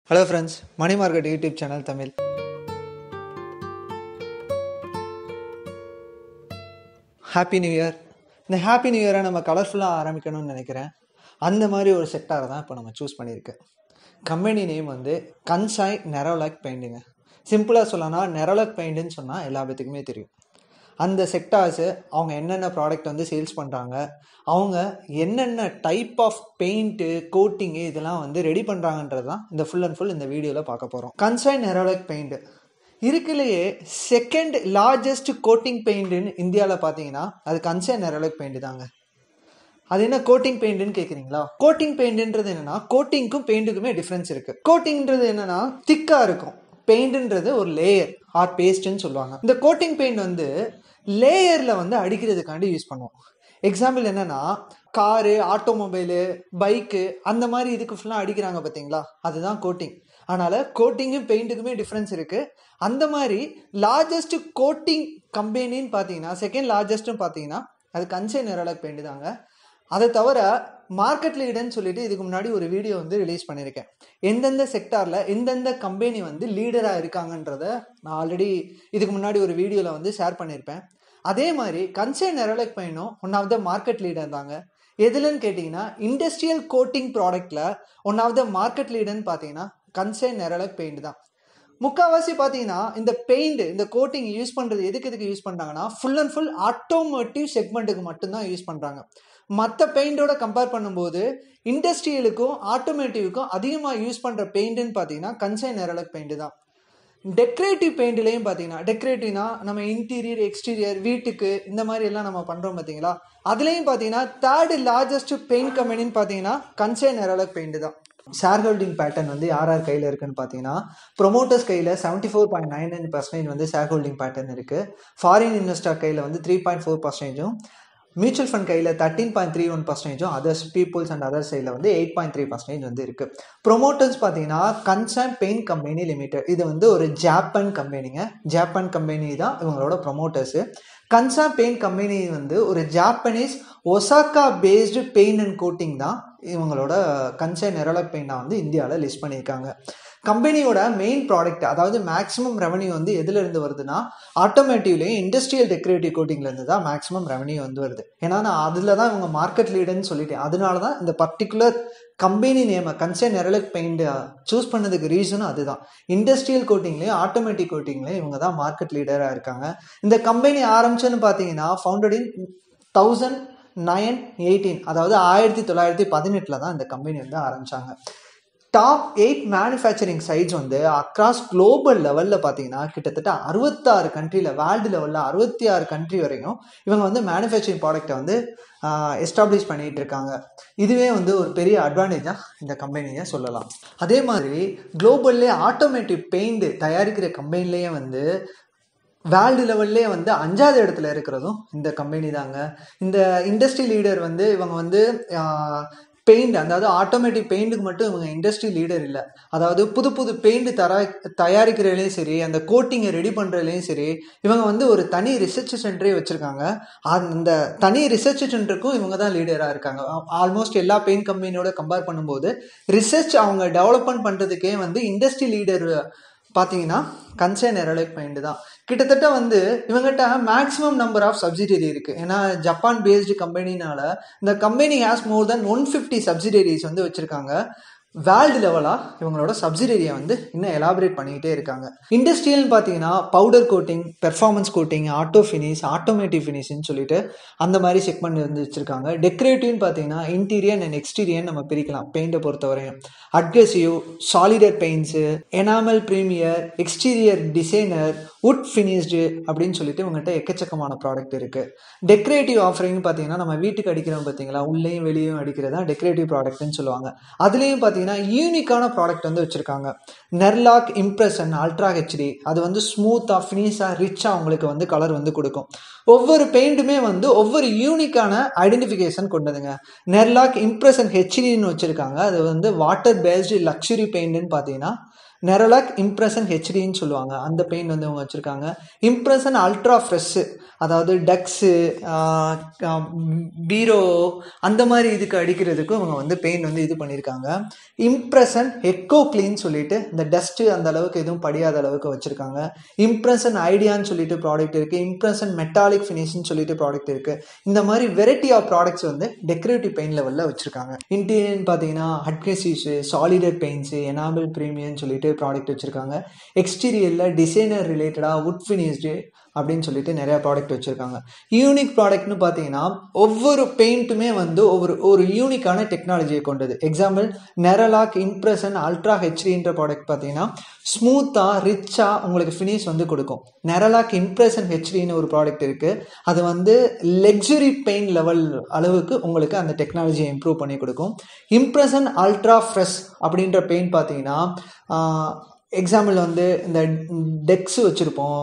hello friends money market YouTube channel Tamil happy new year இந்த happy new இயரை நம்ம கலர்ஃபுல்லாக ஆரம்பிக்கணும்னு நினைக்கிறேன் அந்த மாதிரி ஒரு செக்டாரை தான் இப்போ நம்ம சூஸ் பண்ணியிருக்கு கம்பெனி நேம் வந்து கன்சாய் நெரோலாக் பெயிண்டிங்க சிம்பிளாக சொல்லனா நெரோலாக் பெயிண்ட்டுன்னு சொன்னால் எல்லா பேத்துக்குமே தெரியும் அந்த செக்டார்ஸு அவங்க என்னென்ன ப்ராடக்ட் வந்து சேல்ஸ் பண்ணுறாங்க அவங்க என்னென்ன டைப் ஆஃப் பெயிண்ட்டு கோட்டிங்கு இதெல்லாம் வந்து ரெடி பண்ணுறாங்கன்றது தான் இந்த ஃபுல் அண்ட் ஃபுல் இந்த வீடியோவில் பார்க்க போகிறோம் கன்சைன் நெரோலக் பெயிண்ட் இருக்குல்லையே செகண்ட் லார்ஜஸ்ட் கோட்டிங் பெயிண்ட்டுன்னு இந்தியாவில் பார்த்தீங்கன்னா அது கன்சைன் நெரோலக் பெயிண்ட் தாங்க அது என்ன கோட்டிங் பெயிண்ட்னு கேட்குறீங்களா கோட்டிங் பெயிண்ட்ன்றது என்னன்னா கோட்டிங்க்கும் பெயிண்ட்டுக்குமே டிஃப்ரென்ஸ் இருக்கு கோட்டிங்ன்றது என்னன்னா திக்கா இருக்கும் பெயிண்ட்ன்றது ஒரு லேயர் ஆர் பேஸ்ட்னு சொல்லுவாங்க இந்த கோட்டிங் பெயிண்ட் வந்து லேயர்ல வந்து அடிக்கிறதுக்காண்டி யூஸ் பண்ணுவோம் எக்ஸாம்பிள் என்னன்னா காரு ஆட்டோமொபைலு பைக்கு அந்த மாதிரி இதுக்கு ஃபுல்லாக அடிக்கிறாங்க பார்த்தீங்களா அதுதான் கோட்டிங் அதனால கோட்டிங்கும் பெயிண்ட்டுக்குமே டிஃப்ரென்ஸ் இருக்கு அந்த மாதிரி லார்ஜஸ்ட் கோட்டிங் கம்பெனின்னு பார்த்தீங்கன்னா செகண்ட் லார்ஜஸ்ட்னு பார்த்தீங்கன்னா அது கன்சே நெரலக் பெயிண்ட் தாங்க அதை தவிர மார்க்கெட் லீடர்னு சொல்லிட்டு இதுக்கு முன்னாடி ஒரு வீடியோ வந்து ரிலீஸ் பண்ணியிருக்கேன் எந்தெந்த செக்டாரில் எந்தெந்த கம்பெனி வந்து லீடராக இருக்காங்கன்றத நான் ஆல்ரெடி இதுக்கு முன்னாடி ஒரு வீடியோவில் வந்து ஷேர் பண்ணியிருப்பேன் அதே மாதிரி கன்சே நெரலக் பெயினும் one of the market leader தாங்க எதுலன்னு கேட்டிங்கன்னா இண்டஸ்ட்ரியல் கோட்டிங் ப்ராடக்டில் ஒன் ஆஃப் த மார்க்கெட் லீடர்னு பார்த்தீங்கன்னா கன்சே நெரலக் பெயிண்ட் தான் முக்கால்வாசி பார்த்தீங்கன்னா இந்த பெயிண்ட் இந்த கோட்டிங் யூஸ் பண்ணுறது எதுக்கு எதுக்கு யூஸ் பண்ணுறாங்கன்னா ஃபுல் அண்ட் ஃபுல் ஆட்டோமோட்டிவ் செக்மெண்ட்டுக்கு மட்டும்தான் யூஸ் பண்ணுறாங்க மற்ற பெயிண்டோட கம்பேர் பண்ணும்போது இண்டஸ்ட்ரியலுக்கும் ஆட்டோமேட்டிவ்க்கும் அதிகமாக யூஸ் பண்ணுற பெயிண்ட்டுன்னு பார்த்தீங்கன்னா கன்சைன் நெரலக் பெயிண்ட் தான் டெக்கரேட்டிவ் பெயிண்ட்லேயும் பார்த்தீங்கன்னா டெக்கரேட்டிவ்னா நம்ம இன்டீரியர் எக்ஸ்டீரியர் வீட்டுக்கு இந்த மாதிரி எல்லாம் நம்ம பண்ணுறோம் பார்த்தீங்களா அதுலேயும் பார்த்தீங்கன்னா தேர்டு லார்ஜஸ்ட் பெயிண்ட் கம்பெனின்னு பார்த்தீங்கன்னா கன்சைன் நெரலக் பெயிண்ட் தான் ஷேர் ஹோல்டிங் பேட்டர்ன் வந்து யார் யார் கையில் இருக்குன்னு பார்த்தீங்கன்னா ப்ரொமோட்டர்ஸ் கையில் seventy four point nine nine percentage வந்து ஷேர் ஹோல்டிங் பேட்டர்ன் இருக்குது ஃபாரின் இன்வெஸ்டர் கையில் வந்து த்ரீ பாயிண்ட் ஃபோர் பர்சன்டேஜும் மியூச்சுவல் ஃபண்ட் கையில் தேர்ட்டின் பாயிண்ட் த்ரீ ஒன் பர்சன்டேஜும் அதர்ஸ் பீப்புள்ஸ் அண்ட் அதர் சைடில் வந்து எயிட் பாயிண்ட் த்ரீ பர்சன்டேஜ் வந்து இருக்குது ப்ரொமோட்டர்ஸ் பார்த்தீங்கன்னா கன்சர்ன் பெயிண்ட் கம்பெனி லிமிடெட் இது வந்து ஒரு ஜாப்பான் கம்பெனிங்க ஜாப்பான் கம்பெனி தான் இவங்களோட ப்ரொமோட்டர்ஸு கன்சர்ன் பெயிண்ட் கம்பெனி வந்து ஒரு Japanese Osaka based paint and coating தான் இவங்களோட கன்சர்ன் நெரலக் பெயிண்டாக வந்து இந்தியாவில் லிஸ்ட் பண்ணியிருக்காங்க கம்பெனியோட மெயின் ப்ராடக்ட் அதாவது மேக்ஸிமம் ரெவன்யூ வந்து எதுலேருந்து வருதுன்னா ஆட்டோமேட்டிவ்லேயும் இண்டஸ்ட்ரியல் டெக்கரேட்டிவ் கோட்டிங்லேருந்து தான் மேக்ஸிமம் ரெவன்யூ வந்து வருது ஏன்னா நான் அதில் தான் இவங்க மார்க்கெட் லீடர்னு சொல்லிட்டேன் அதனால தான் இந்த பர்டிகுலர் கம்பெனி நேமை கன்சர்ன் நெரலக் பெயிண்ட் சூஸ் பண்ணதுக்கு ரீசனும் அதுதான் இண்டஸ்ட்ரியல் கோட்டிங்லேயும் ஆட்டோமேட்டிக் கோட்டிங்லேயும் இவங்க தான் மார்க்கெட் லீடராக இருக்காங்க இந்த கம்பெனி ஆரம்பிச்சோன்னு பார்த்தீங்கன்னா founded in thousand nine eighteen அதாவது ஆயிரத்தி தொள்ளாயிரத்தி பதினெட்டில் தான் இந்த கம்பெனி வந்து ஆரம்பித்தாங்க டாப் எயிட் மேனுஃபேக்சரிங் சைட்ஸ் வந்து அக்ராஸ் குளோபல் லெவலில் பார்த்தீங்கன்னா கிட்டத்தட்ட அறுபத்தாறு கண்ட்ரியில் வேர்ல்டு லெவலில் அறுபத்தி ஆறு கண்ட்ரி வரைக்கும் இவங்க வந்து மேனுஃபேக்சரிங் ப்ராடக்டை வந்து எஸ்டாப்ளிஷ் பண்ணிகிட்டு இருக்காங்க இதுவே வந்து ஒரு பெரிய அட்வான்டேஜாக இந்த கம்பெனியை சொல்லலாம் அதே மாதிரி குளோபல்லே ஆட்டோமேட்டிவ் பெயிண்ட் தயாரிக்கிற கம்பெனிலேயே வந்து வேர்ல்டு லெவல்லே வந்து அஞ்சாவது இடத்துல இருக்கிறதும் இந்த கம்பெனி தாங்க இந்த இண்டஸ்ட்ரி லீடர் வந்து இவங்க வந்து பெயிண்ட் அதாவது ஆட்டோமேட்டிக் பெயிண்ட்டுக்கு மட்டும் இவங்க இண்டஸ்ட்ரி லீடர் இல்லை அதாவது புது புது பெயிண்ட் தர தயாரிக்கிறதுலையும் சரி அந்த கோட்டிங்கை ரெடி பண்ணுறதுலையும் சரி இவங்க வந்து ஒரு தனி ரிசர்ச் சென்டரே வச்சுருக்காங்க அந்த தனி ரிசர்ச் சென்டருக்கும் இவங்க தான் லீடராக இருக்காங்க ஆல்மோஸ்ட் எல்லா பெயிண்ட் கம்பெனியோட கம்பேர் பண்ணும்போது ரிசர்ச் அவங்க டெவலப்மெண்ட் பண்ணுறதுக்கே வந்து இண்டஸ்ட்ரி லீடர் பார்த்தீங்கன்னா கன்சர்ன் எரலைக் பெயிண்ட் தான் கிட்டத்தட்ட வந்து இவங்ககிட்ட மேக்ஸிமம் நம்பர் ஆஃப் சப்சிடரி இருக்குது ஏன்னா ஜப்பான் பேஸ்டு கம்பெனினால இந்த company has more than one fifty subsidiaries வந்து வச்சுருக்காங்க வேர்ல்டு லெவலாக இவங்களோட சப்சிடரியை வந்து இன்னும் எலாபரேட் பண்ணிக்கிட்டே இருக்காங்க இண்டஸ்ட்ரியல்னு பார்த்தீங்கன்னா powder coating performance coating auto finish automotive ஃபினிஷ்னு சொல்லிட்டு அந்த மாதிரி செக்மெண்ட் வந்து வச்சுருக்காங்க டெக்கரேட்டிவ்னு பார்த்தீங்கன்னா இன்டீரியர் அண்ட் எக்ஸ்டீரியர் நம்ம பிரிக்கலாம் பெயிண்டை பொறுத்தவரையும் adhesive solder paints enamel premier exterior designer wood finished அப்படின்னு சொல்லிட்டு இவங்ககிட்ட எக்கச்சக்கமான ப்ராடக்ட் இருக்குது டெக்கரேட்டிவ் ஆஃபரிங் பார்த்தீங்கன்னா நம்ம வீட்டுக்கு அடிக்கிறோம் பார்த்தீங்களா உள்ளேயும் வெளியும் அடிக்கிறது தான் டெக்கரேட்டிவ் ப்ராடக்ட்னு சொல்லுவாங்க அதுலேயும் பார்த்தீங்கன்னா யூனிக்கான ப்ராடக்ட் வந்து வச்சுருக்காங்க நெர்லாக் இம்ப்ரெஷன் அல்ட்ரா ஹெச்டி அது வந்து ஸ்மூத்தாக ஃபினிஷாக ரிச்சாக உங்களுக்கு வந்து கலர் வந்து கொடுக்கும் ஒவ்வொரு பெயிண்ட்டுமே வந்து ஒவ்வொரு யூனிக்கான ஐடென்டிஃபிகேஷன் கொண்டதுங்க நெர்லாக் இம்ப்ரெஷன் ஹெச்டின்னு வச்சுருக்காங்க அது வந்து வாட்டர் பேஸ்டு லக்ஸுரி பெயிண்ட்னு பார்த்தீங்கன்னா நெரலாக் இம்ப்ரெஷன் ஹெச்டின்னு சொல்லுவாங்க அந்த பெயிண்ட் வந்து அவங்க வச்சுருக்காங்க இம்ப்ரெஷன் அல்ட்ரா ஃப்ரெஷ்ஷு அதாவது டக்ஸு பீரோ அந்த மாதிரி இதுக்கு அடிக்கிறதுக்கு அவங்க வந்து பெயிண்ட் வந்து இது பண்ணியிருக்காங்க இம்ப்ரெஷன் எக்கோ க்ளீன் சொல்லிட்டு இந்த டஸ்ட்டு அந்த அளவுக்கு எதுவும் படியாத அளவுக்கு வச்சுருக்காங்க இம்ப்ரெஷன் ஐடியான்னு சொல்லிட்டு ப்ராடக்ட் இருக்குது இம்ப்ரெஷன் மெட்டாலிக் ஃபினிஷ்னு சொல்லிட்டு ப்ராடக்ட் இருக்குது இந்த மாதிரி வெரைட்டி ஆஃப் ப்ராடக்ட்ஸ் வந்து டெக்கரேட்டிவ் பெயிண்ட் லெவலில் வச்சுருக்காங்க இன்டீரியர்னு பார்த்தீங்கன்னா அட்கசிவ்ஸு சாலிடட் பெயிண்ட்ஸு எனாபிள் ப்ரீமியம்னு சொல்லிட்டு ப்ராடக்ட் வச்சுருக்காங்க எக்ஸ்டீரியரில் டிசைனர் ரிலேட்டடாக வுட் ஃபினிஷ்டு அப்படின்னு சொல்லிட்டு நிறையா ப்ராடக்ட் வச்சுருக்காங்க யூனிக் ப்ராடக்ட்னு பார்த்தீங்கன்னா ஒவ்வொரு பெயிண்ட்டுமே வந்து ஒவ்வொரு ஒரு யூனிக்கான டெக்னாலஜியை கொண்டது எக்ஸாம்பிள் நெரலாக் இம்ப்ரெஷன் அல்ட்ரா ஹெச்டின்ற ப்ராடக்ட் பார்த்தீங்கன்னா ஸ்மூத்தாக ரிச்சாக உங்களுக்கு ஃபினிஷ் வந்து கொடுக்கும் நெரலாக் இம்ப்ரெஷன் ஹெச்டின்னு ஒரு ப்ராடக்ட் இருக்குது அது வந்து லெக்ஸுரி பெயிண்ட் லெவல் அளவுக்கு உங்களுக்கு அந்த டெக்னாலஜியை இம்ப்ரூவ் பண்ணி கொடுக்கும் இம்ப்ரெஷன் அல்ட்ரா ஃப்ரெஷ் அப்படின்ற பெயிண்ட் பார்த்தீங்கன்னா எக்ஸாம்பிள் வந்து இந்த டெக்ஸ் வச்சுருப்போம்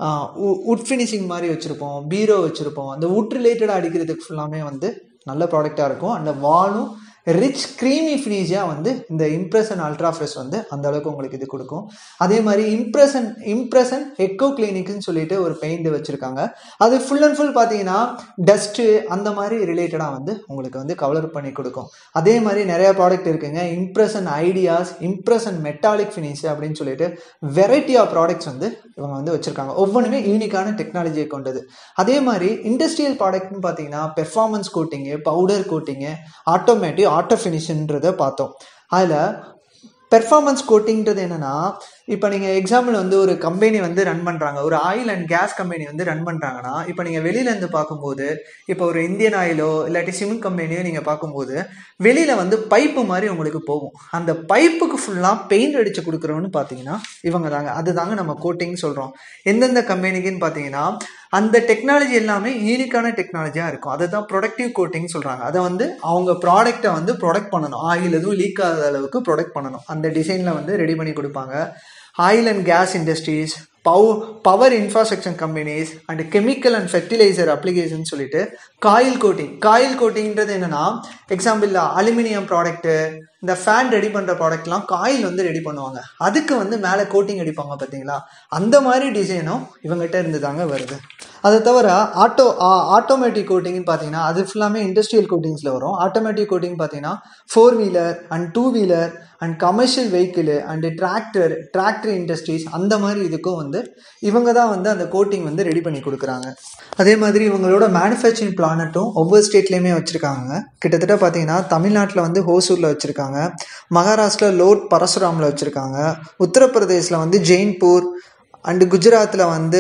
உட் ஃபினிஷிங் மாதிரி வச்சுருப்போம் பீரோ வச்சுருப்போம் அந்த உட் ரிலேட்டடாக அடிக்கிறதுக்கு ஃபுல்லாமே வந்து நல்ல ப்ராடக்டாக இருக்கும் அந்த வாலும் ரிச் க்ரீமி ஃபினிஷாக வந்து இந்த இம்ப்ரெஷன் அல்ட்ரா ஃப்ரெஷ் வந்து அந்த அளவுக்கு உங்களுக்கு இது கொடுக்கும் அதே மாதிரி இம்ப்ரெஷன் இம்ப்ரெஷன் எக்கோ கிளினிக்னு சொல்லிட்டு ஒரு பெயிண்ட் வச்சுருக்காங்க அது ஃபுல் அண்ட் ஃபுல் பார்த்தீங்கன்னா டஸ்ட்டு அந்த மாதிரி ரிலேட்டடாக வந்து உங்களுக்கு வந்து கவர் பண்ணி கொடுக்கும் அதே மாதிரி நிறைய ப்ராடக்ட் இருக்குங்க impression ideas impression metallic finish அப்படின்னு சொல்லிட்டு வெரைட்டி ஆஃப் ப்ராடக்ட்ஸ் வந்து இவங்க வந்து வச்சுருக்காங்க ஒவ்வொன்றுமே யூனிக்கான டெக்னாலஜியை கொண்டது அதே மாதிரி இண்டஸ்ட்ரியல் ப்ராடக்ட்னு பார்த்தீங்கன்னா performance coating powder coating automatic auto ஃபினிஷ்ன்றதை பார்த்தோம் அதில் பெர்ஃபார்மன்ஸ் கோட்டிங்கிறது என்னென்னா இப்போ நீங்கள் எக்ஸாம்பிள் வந்து ஒரு கம்பெனி வந்து ரன் பண்ணுறாங்க ஒரு ஆயில் அண்ட் கேஸ் கம்பெனி வந்து ரன் பண்ணுறாங்கன்னா இப்போ நீங்கள் வெளியிலேருந்து பார்க்கும்போது இப்போ ஒரு இந்தியன் ஆயிலோ இல்லாட்டி சிமெண்ட் கம்பெனியோ நீங்கள் பார்க்கும்போது வெளியில் வந்து பைப்பு மாதிரி உங்களுக்கு போகும் அந்த பைப்புக்கு ஃபுல்லாக பெயிண்ட் அடித்து கொடுக்குறோன்னு பார்த்தீங்கன்னா இவங்க தாங்க அதுதாங்க நம்ம கோட்டிங் சொல்கிறோம் எந்தெந்த கம்பெனிக்குன்னு பார்த்தீங்கன்னா அந்த டெக்னாலஜி எல்லாமே யூனிக்கான டெக்னாலஜியாக இருக்கும் அதை தான் ப்ரொடக்டிவ் கோட்டிங் சொல்கிறாங்க அதை வந்து அவங்க ப்ராடக்டை வந்து ப்ரொடக்ட் பண்ணணும் ஆயில் எதுவும் லீக் ஆகாத அளவுக்கு ப்ரொடக்ட் பண்ணணும் அந்த டிசைனில் வந்து ரெடி பண்ணி கொடுப்பாங்க ஆயில் அண்ட் கேஸ் இண்டஸ்ட்ரீஸ் பவ் power infrastructure companies and chemical and fertilizer application சொல்லிட்டு காயில் கோட்டிங் காயில் கோட்டிங்கிறது என்னென்னா எக்ஸாம்பிள் அலுமினியம் ப்ராடக்ட்டு இந்த ஃபேன் ரெடி பண்ணுற ப்ராடக்ட்லாம் காயில் வந்து ரெடி பண்ணுவாங்க அதுக்கு வந்து மேலே கோட்டிங் அடிப்பாங்க பார்த்தீங்களா அந்த மாதிரி டிசைனும் இவங்ககிட்ட இருந்து தாங்க வருது அதை தவிர ஆட்டோ ஆட்டோமேட்டிக் கோட்டிங்னு பார்த்தீங்கன்னா அது ஃபுல்லாமே இண்டஸ்ட்ரியல் கோட்டிங்ஸில் வரும் ஆட்டோமேட்டிக் கோட்டிங் பார்த்தீங்கன்னா four wheeler and two wheeler and commercial vehicle and tractor tractor industries அந்த மாதிரி இதுக்கும் வந்து இவங்க தான் வந்து அந்த கோட்டிங் வந்து ரெடி பண்ணி கொடுக்குறாங்க அதே மாதிரி இவங்களோட மேனுஃபேக்சரிங் பிளானட்டும் ஒவ்வொரு ஸ்டேட்லேயுமே வச்சுருக்காங்க கிட்டத்தட்ட பார்த்தீங்கன்னா தமிழ்நாட்டில் வந்து ஹோசூரில் வச்சுருக்காங்க மகாராஷ்டிரா லோட் பரசுராமில் வச்சுருக்காங்க உத்தரப்பிரதேசில் வந்து ஜெயின்பூர் அண்டு குஜராத்தில் வந்து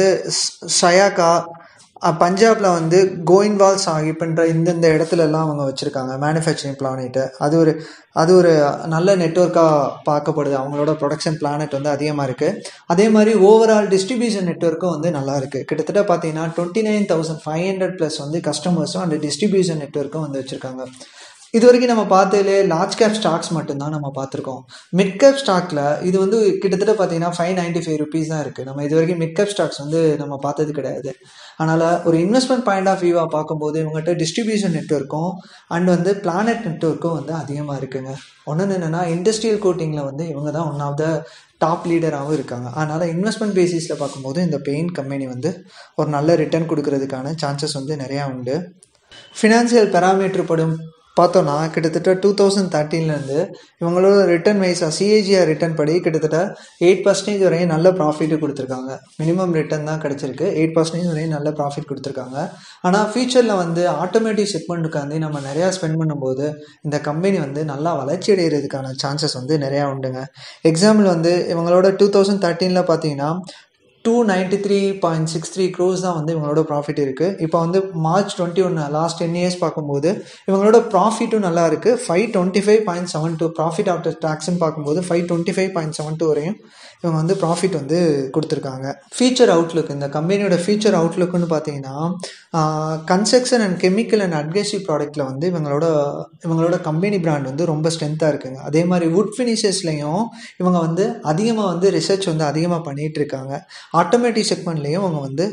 ஷயாக்கா பஞ்சாபில் வந்து கோயின்வால் சாஹிப்ன்ற இந்தந்த இடத்துலலாம் அவங்க வச்சுருக்காங்க மேனுஃபேக்சரிங் பிளானெட்டு அது ஒரு அது ஒரு நல்ல நெட்ஒர்க்காக பார்க்கப்படுது அவங்களோட ப்ரொடக்ஷன் பிளானட் வந்து அதிகமாக இருக்குது அதே மாதிரி ஓவரால் டிஸ்ட்ரிபியூஷன் நெட்ஒர்க்கும் வந்து நல்லா இருக்குது கிட்டத்தட்ட பார்த்தீங்கன்னா twenty nine thousand five hundred plus வந்து கஸ்டமர்ஸும் அந்த டிஸ்ட்ரிபியூஷன் நெட்ஒர்க்கும் வந்து வச்சுருக்காங்க இது வரைக்கும் நம்ம பார்த்ததுலே லார்ஜ் கேப் ஸ்டாக்ஸ் மட்டும்தான் நம்ம பார்த்துருக்கோம் மிட் கேப் ஸ்டாக்கில் இது வந்து கிட்டத்தட்ட பார்த்தீங்கன்னா ஃபைவ் நைன்ட்டி ஃபைவ் ருபீஸ் தான் இருக்குது நம்ம இது வரைக்கும் மிட் கேப் ஸ்டாக்ஸ் வந்து நம்ம பார்த்தது கிடையாது அதனால் ஒரு இன்வெஸ்ட்மெண்ட் பாயிண்ட் ஆஃப் வியூவாக பார்க்கும்போது இவங்ககிட்ட டிஸ்ட்ரிபியூஷன் நெட்ஒர்க்கும் அண்ட் வந்து பிளானட் நெட்ஒர்க்கும் வந்து அதிகமாக இருக்குங்க ஒன்று என்னென்னா இண்டஸ்ட்ரியல் கோட்டிங்கில் வந்து இவங்க தான் ஒன் ஆஃப் த டாப் லீடராகவும் இருக்காங்க அதனால் இன்வெஸ்ட்மெண்ட் பேசிஸில் பார்க்கும்போது இந்த பெயிண்ட் கம்பெனி வந்து ஒரு நல்ல ரிட்டர்ன் கொடுக்கறதுக்கான சான்சஸ் வந்து நிறையா உண்டு ஃபினான்சியல் பெராமீட்டர் படும் பார்த்தோன்னா கிட்டத்தட்ட டூ தௌசண்ட் தேர்ட்டீன்லேருந்து இவங்களோட ரிட்டர்ன் வைஸாக சிஏஜிஆர் ரிட்டர்ன் படி கிட்டத்தட்ட எயிட் பர்சன்டேஜ் வரையும் நல்ல ப்ராஃபிட்டு கொடுத்துருக்காங்க மினிமம் ரிட்டர்ன் தான் கிடச்சிருக்கு எயிட் பர்சன்டேஜ் வரையும் நல்ல ப்ராஃபிட் கொடுத்துருக்காங்க ஆனால் ஃபியூச்சரில் வந்து ஆட்டோமேட்டிக் செக்மெண்ட்டுக்கு வந்து நம்ம நிறையா ஸ்பெண்ட் பண்ணும்போது இந்த கம்பெனி வந்து நல்லா வளர்ச்சி அடைகிறதுக்கான சான்சஸ் வந்து நிறையா உண்டுங்க எக்ஸாம்பிள் வந்து இவங்களோட டூ தௌசண்ட் தேர்ட்டீனில் பார்த்தீங்கன்னா two ninety three point six three crores தான் வந்து இவங்களோட ப்ராஃபிட் இருக்குது இப்போ வந்து மார்ச் டுவெண்ட்டி ஒன்று லாஸ்ட் டென் இயர்ஸ் பார்க்கும்போது இவங்களோட ப்ராஃபிட்டும் நல்லா இருக்குது five twenty five point seven two profit after டேக்ஸ்னு பார்க்கும்போது five twenty five point seven two வரையும் இவங்க வந்து ப்ராஃபிட் வந்து கொடுத்துருக்காங்க ஃபியூச்சர் அவுட்லுக் இந்த கம்பெனியோட ஃபியூச்சர் அவுட்லுக்குன்னு பார்த்தீங்கன்னா construction and chemical and adhesive ப்ராடக்ட்டில் வந்து இவங்களோட இவங்களோட கம்பெனி பிராண்ட் வந்து ரொம்ப ஸ்ட்ரென்த்தாக இருக்குங்க அதே மாதிரி வுட் ஃபினிஷஸ்லையும் இவங்க வந்து அதிகமாக வந்து ரிசர்ச் வந்து அதிகமாக பண்ணிகிட்டு இருக்காங்க ஆட்டோமேட்டிக் செக்மெண்ட்லேயும் அவங்க வந்து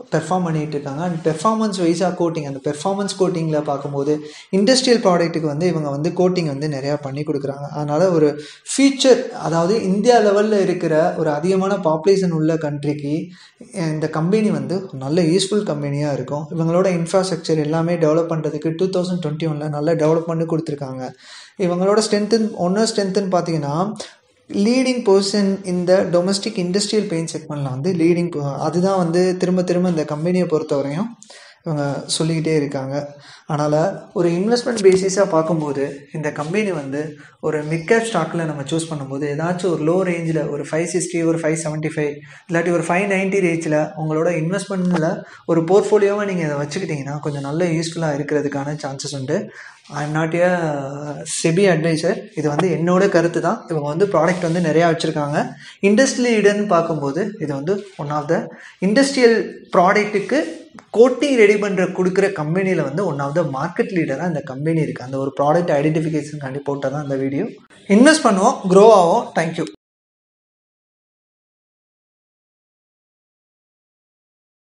பெர்ஃபார்ம் பண்ணிகிட்டு இருக்காங்க அண்ட் பெர்ஃபார்மன்ஸ் வைஸாக கோட்டிங் அந்த பெர்ஃபார்மன்ஸ் கோட்டிங்கில் பார்க்கும்போது இண்டஸ்ட்ரியல் ப்ராடக்ட்டுக்கு வந்து இவங்க வந்து கோட்டிங் வந்து நிறையா பண்ணி கொடுக்குறாங்க அதனால் ஒரு ஃபியூச்சர் அதாவது இந்தியா லெவலில் இருக்கிற ஒரு அதிகமான பாப்புலேஷன் உள்ள கண்ட்ரிக்கு இந்த கம்பெனி வந்து நல்ல யூஸ்ஃபுல் கம்பெனியாக இருக்கும் இவங்களோட இன்ஃப்ராஸ்ட்ரக்சர் எல்லாமே டெவலப் பண்ணுறதுக்கு டூ தௌசண்ட் டுவெண்ட்டி ஒனில் நல்ல டெவலப் பண்ணி கொடுத்துருக்காங்க இவங்களோட ஸ்ட்ரென்த்துன்னு ஒன்று ஸ்ட்ரென்த்துன்னு பார்த்தீங்கன்னா லீடிங் பர்சன் இந்த டொமஸ்டிக் இண்டஸ்ட்ரியல் பெயிண்ட் செக்மெண்ட்டில் வந்து லீடிங் அதுதான் வந்து திரும்ப திரும்ப இந்த கம்பெனியை பொறுத்தவரையும் இவங்க சொல்லிக்கிட்டே இருக்காங்க அதனால் ஒரு இன்வெஸ்ட்மெண்ட் பேசிஸாக பார்க்கும்போது இந்த கம்பெனி வந்து ஒரு மிட்கேப் ஸ்டாக்கில் நம்ம சூஸ் பண்ணும்போது ஏதாச்சும் ஒரு லோ ரேஞ்சில் ஒரு ஃபைவ் சிக்ஸ்டி ஒரு ஃபைவ் செவன்ட்டி ஃபைவ் இல்லாட்டி ஒரு ஃபைவ் நைன்ட்டி ரேஞ்சில் உங்களோட இன்வெஸ்ட்மெண்ட்டில் ஒரு போர்ட்ஃபோலியோவை நீங்கள் இதை வச்சுக்கிட்டிங்கன்னா கொஞ்சம் நல்ல யூஸ்ஃபுல்லாக இருக்கிறதுக்கான சான்சஸ் உண்டு I'm not a SEBI advisor இது வந்து என்னோட கருத்து தான் இவங்க வந்து ப்ராடக்ட் வந்து நிறையா வச்சுருக்காங்க இண்டஸ்ட்ரி லீடர்னு பார்க்கும்போது இது வந்து ஒன் ஆஃப் த இண்டஸ்ட்ரியல் ப்ராடக்ட்டுக்கு கோட்டிங் ரெடி பண்ணுற கொடுக்குற கம்பெனியில் வந்து ஒன் ஆஃப் த மார்க்கெட் லீடராக இந்த கம்பெனி இருக்குது அந்த ஒரு ப்ராடக்ட் ஐடென்டிஃபிகேஷனுக்காண்டி போட்டால் தான் இந்த வீடியோ இன்வெஸ்ட் பண்ணுவோம் க்ரோ ஆகும் தேங்க்யூ